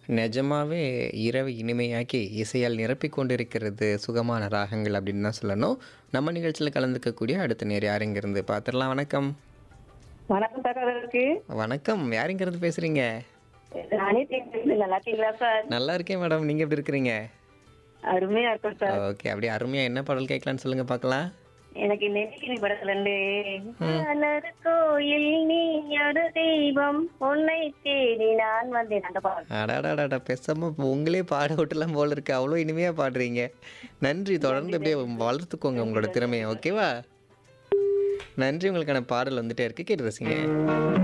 நிஜமாவே இரவு இனிமையாக்கி இசையால் நிரப்பிக் கொண்டிருக்கிறது சுகமான ராகங்கள் அப்படின்னு தான் சொல்லணும் நம்ம நிகழ்ச்சியில் கலந்துக்கக்கூடிய அடுத்த நேர் யாருங்கிருந்து பார்த்துடலாம் வணக்கம் வணக்கம் சகோதரருக்கு வணக்கம் யாருங்கிறது பேசுறீங்க நானே பேசுறேன் நல்லா இருக்கீங்களா சார் நல்லா இருக்கேன் மேடம் நீங்கள் எப்படி இருக்கிறீங்க அருமையா இருக்கும் சார் ஓகே அப்படியே அருமையாக என்ன பாடல் கேட்கலான்னு சொல்லுங்கள் பார்க்கலாம் எனக்கு நெருக்கினி படத்துல இருந்து மலர் கோயில் நீ ஒரு தெய்வம் உன்னை தேடி நான் வந்தேன் அந்த பாடல் அடாடாடாடா பேசாம இப்போ உங்களே பாட விட்டுலாம் போல இருக்கு அவ்வளோ இனிமையாக பாடுறீங்க நன்றி தொடர்ந்து அப்படியே வளர்த்துக்கோங்க உங்களோட திறமையை ஓகேவா நன்றி உங்களுக்கான பாடல் வந்துட்டே இருக்கு கேட்டு ரசிங்க